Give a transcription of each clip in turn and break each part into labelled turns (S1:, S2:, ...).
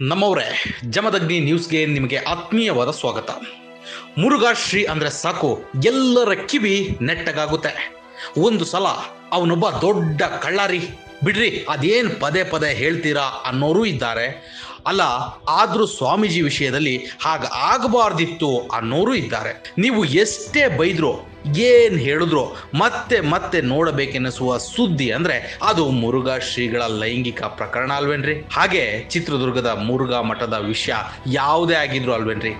S1: ನಮ್ಮವರೇ ಜಮದಗ್ನಿ ನ್ಯೂಸ್ಗೆ ನಿಮಗೆ ಆತ್ಮೀಯವಾದ ಸ್ವಾಗತ ಮುರುಘಾ ಶ್ರೀ ಅಂದ್ರೆ ಸಾಕು ಎಲ್ಲರ ಕಿವಿ ನೆಟ್ಟಗಾಗುತ್ತೆ ಒಂದು ಸಲ ಅವನೊಬ್ಬ ದೊಡ್ಡ ಕಳ್ಳಾರಿ ಬಿಡ್ರಿ ಅದೇನ್ ಪದೇ ಪದೇ ಹೇಳ್ತೀರಾ ಅನ್ನೋರು ಇದ್ದಾರೆ ಅಲ್ಲ ಆದ್ರೂ ಸ್ವಾಮೀಜಿ ವಿಷಯದಲ್ಲಿ ಹಾಗ ಆಗಬಾರ್ದಿತ್ತು ಅನ್ನೋರು ಇದ್ದಾರೆ ನೀವು ಎಷ್ಟೇ ಬೈದ್ರು ಏನ್ ಹೇಳಿದ್ರು ಮತ್ತೆ ಮತ್ತೆ ನೋಡಬೇಕೆನ್ನಿಸುವ ಸುದ್ದಿ ಅಂದ್ರೆ ಅದು ಮುರುಘಾ ಶ್ರೀಗಳ ಲೈಂಗಿಕ ಪ್ರಕರಣ ಅಲ್ವೇನ್ರಿ ಹಾಗೆ ಚಿತ್ರದುರ್ಗದ ಮುರುಘಾ ಮಠದ ವಿಷಯ ಯಾವುದೇ ಆಗಿದ್ರು ಅಲ್ವೇನ್ರಿ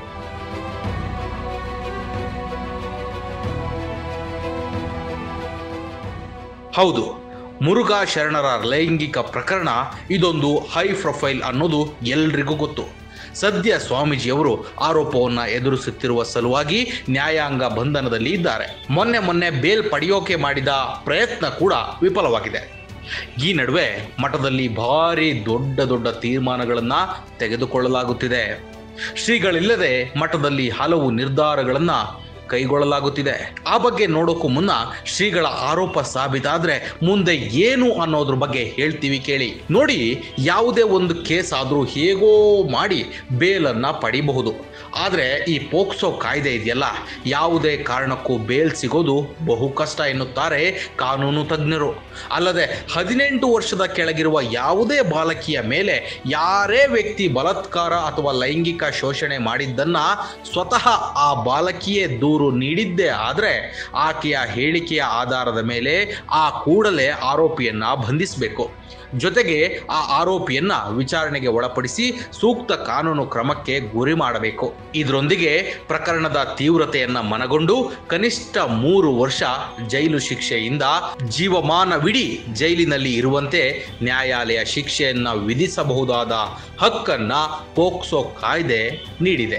S1: ಹೌದು ಮುರುಘಾ ಶರಣರ ಲೈಂಗಿಕ ಪ್ರಕರಣ ಇದೊಂದು ಹೈ ಪ್ರೊಫೈಲ್ ಅನ್ನೋದು ಎಲ್ರಿಗೂ ಗೊತ್ತು ಸದ್ಯ ಸ್ವಾಮೀಜಿಯವರು ಆರೋಪವನ್ನ ಎದುರಿಸುತ್ತಿರುವ ಸಲುವಾಗಿ ನ್ಯಾಯಾಂಗ ಬಂಧನದಲ್ಲಿ ಇದ್ದಾರೆ ಮೊನ್ನೆ ಮೊನ್ನೆ ಬೇಲ್ ಪಡೆಯೋಕೆ ಮಾಡಿದ ಪ್ರಯತ್ನ ಕೂಡ ವಿಫಲವಾಗಿದೆ ಈ ನಡುವೆ ಮಠದಲ್ಲಿ ಭಾರಿ ದೊಡ್ಡ ದೊಡ್ಡ ತೀರ್ಮಾನಗಳನ್ನ ತೆಗೆದುಕೊಳ್ಳಲಾಗುತ್ತಿದೆ ಶ್ರೀಗಳಿಲ್ಲದೆ ಮಠದಲ್ಲಿ ಹಲವು ನಿರ್ಧಾರಗಳನ್ನ ಕೈಗೊಳ್ಳಲಾಗುತ್ತಿದೆ ಆ ಬಗ್ಗೆ ನೋಡೋಕ್ಕೂ ಮುನ್ನ ಶ್ರೀಗಳ ಆರೋಪ ಸಾಬೀತಾದ್ರೆ ಮುಂದೆ ಏನು ಅನ್ನೋದ್ರ ಬಗ್ಗೆ ಹೇಳ್ತೀವಿ ಕೇಳಿ ನೋಡಿ ಯಾವುದೇ ಒಂದು ಕೇಸ್ ಆದರೂ ಹೇಗೋ ಮಾಡಿ ಬೇಲನ್ನ ಪಡಿಬಹುದು ಆದರೆ ಈ ಪೋಕ್ಸೋ ಕಾಯ್ದೆ ಇದೆಯಲ್ಲ ಯಾವುದೇ ಕಾರಣಕ್ಕೂ ಬೇಲ್ ಸಿಗೋದು ಬಹು ಕಷ್ಟ ಎನ್ನುತ್ತಾರೆ ಕಾನೂನು ತಜ್ಞರು ಅಲ್ಲದೆ ಹದಿನೆಂಟು ವರ್ಷದ ಕೆಳಗಿರುವ ಯಾವುದೇ ಬಾಲಕಿಯ ಮೇಲೆ ಯಾರೇ ವ್ಯಕ್ತಿ ಬಲಾತ್ಕಾರ ಅಥವಾ ಲೈಂಗಿಕ ಶೋಷಣೆ ಮಾಡಿದ್ದನ್ನ ಸ್ವತಃ ಆ ಬಾಲಕಿಯೇ ದೂರು ನೀಡಿದ್ದೇ ಆದರೆ ಆಕೆಯ ಹೇಳಿಕೆಯ ಆಧಾರದ ಮೇಲೆ ಆ ಕೂಡಲೇ ಆರೋಪಿಯನ್ನ ಬಂಧಿಸಬೇಕು ಜೊತೆಗೆ ಆ ಆರೋಪಿಯನ್ನ ವಿಚಾರಣೆಗೆ ಒಳಪಡಿಸಿ ಸೂಕ್ತ ಕಾನೂನು ಕ್ರಮಕ್ಕೆ ಗುರಿ ಮಾಡಬೇಕು ಇದರೊಂದಿಗೆ ಪ್ರಕರಣದ ತೀವ್ರತೆಯನ್ನ ಮನಗೊಂಡು ಕನಿಷ್ಠ ಮೂರು ವರ್ಷ ಜೈಲು ಶಿಕ್ಷೆಯಿಂದ ಜೀವಮಾನವಿಡೀ ಜೈಲಿನಲ್ಲಿ ಇರುವಂತೆ ನ್ಯಾಯಾಲಯ ಶಿಕ್ಷೆಯನ್ನ ವಿಧಿಸಬಹುದಾದ ಹಕ್ಕನ್ನ ಪೋಕ್ಸೋ ಕಾಯ್ದೆ ನೀಡಿದೆ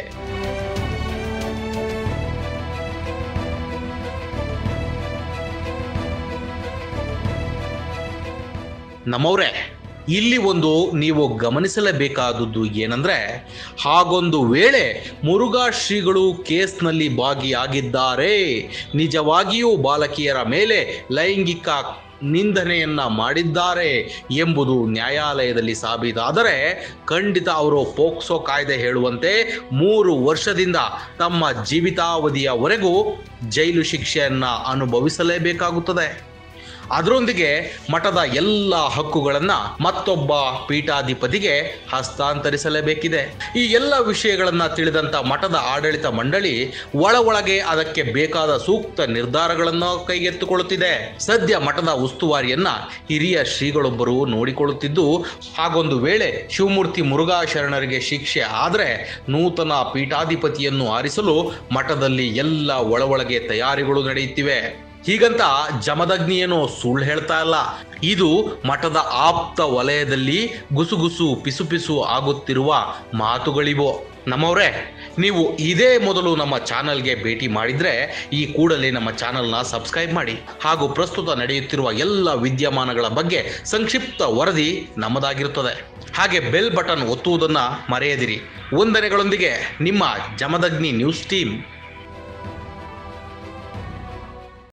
S1: ನಮ್ಮವ್ರೆ ಇಲ್ಲಿ ಒಂದು ನೀವು ಗಮನಿಸಲೇಬೇಕಾದದ್ದು ಏನಂದ್ರೆ ಹಾಗೊಂದು ವೇಳೆ ಮುರುಘಾ ಶ್ರೀಗಳು ಕೇಸ್ನಲ್ಲಿ ಭಾಗಿಯಾಗಿದ್ದಾರೆ ನಿಜವಾಗಿಯೂ ಬಾಲಕಿಯರ ಮೇಲೆ ಲೈಂಗಿಕ ನಿಂದನೆಯನ್ನ ಮಾಡಿದ್ದಾರೆ ಎಂಬುದು ನ್ಯಾಯಾಲಯದಲ್ಲಿ ಸಾಬೀತಾದರೆ ಖಂಡಿತ ಅವರು ಪೋಕ್ಸೋ ಕಾಯ್ದೆ ಹೇಳುವಂತೆ ಮೂರು ವರ್ಷದಿಂದ ತಮ್ಮ ಜೀವಿತಾವಧಿಯವರೆಗೂ ಜೈಲು ಶಿಕ್ಷೆಯನ್ನ ಅನುಭವಿಸಲೇಬೇಕಾಗುತ್ತದೆ ಅದರೊಂದಿಗೆ ಮಠದ ಎಲ್ಲ ಹಕ್ಕುಗಳನ್ನ ಮತ್ತೊಬ್ಬ ಪೀಠಾಧಿಪತಿಗೆ ಹಸ್ತಾಂತರಿಸಲೇಬೇಕಿದೆ ಈ ಎಲ್ಲ ವಿಷಯಗಳನ್ನ ತಿಳಿದಂತ ಮಠದ ಆಡಳಿತ ಮಂಡಳಿ ಒಳ ಒಳಗೆ ಅದಕ್ಕೆ ಬೇಕಾದ ಸೂಕ್ತ ನಿರ್ಧಾರಗಳನ್ನು ಕೈಗೆತ್ತಿಕೊಳ್ಳುತ್ತಿದೆ ಸದ್ಯ ಮಠದ ಉಸ್ತುವಾರಿಯನ್ನ ಹಿರಿಯ ಶ್ರೀಗಳೊಬ್ಬರು ನೋಡಿಕೊಳ್ಳುತ್ತಿದ್ದು ಹಾಗೊಂದು ವೇಳೆ ಶಿವಮೂರ್ತಿ ಮುರುಘಾ ಶರಣರಿಗೆ ಶಿಕ್ಷೆ ಆದರೆ ನೂತನ ಪೀಠಾಧಿಪತಿಯನ್ನು ಆರಿಸಲು ಮಠದಲ್ಲಿ ಎಲ್ಲ ಒಳ ಒಳಗೆ ತಯಾರಿಗಳು ನಡೆಯುತ್ತಿವೆ ಹೀಗಂತ ಜಮದಗ್ನಿಯೇನೋ ಸುಳ್ಳು ಹೇಳ್ತಾ ಇಲ್ಲ ಇದು ಮಠದ ಆಪ್ತ ವಲಯದಲ್ಲಿ ಗುಸುಗುಸು ಪಿಸುಪಿಸು ಆಗುತ್ತಿರುವ ಮಾತುಗಳಿವು ನಮ್ಮವರೇ ನೀವು ಇದೇ ಮೊದಲು ನಮ್ಮ ಚಾನಲ್ಗೆ ಭೇಟಿ ಮಾಡಿದ್ರೆ ಈ ಕೂಡಲೇ ನಮ್ಮ ಚಾನಲ್ನ ಸಬ್ಸ್ಕ್ರೈಬ್ ಮಾಡಿ ಹಾಗೂ ಪ್ರಸ್ತುತ ನಡೆಯುತ್ತಿರುವ ಎಲ್ಲ ವಿದ್ಯಮಾನಗಳ ಬಗ್ಗೆ ಸಂಕ್ಷಿಪ್ತ ವರದಿ ನಮ್ಮದಾಗಿರುತ್ತದೆ ಹಾಗೆ ಬೆಲ್ ಬಟನ್ ಒತ್ತುವುದನ್ನು ಮರೆಯದಿರಿ ವಂದನೆಗಳೊಂದಿಗೆ ನಿಮ್ಮ ಜಮದಗ್ನಿ ನ್ಯೂಸ್ ಟೀಮ್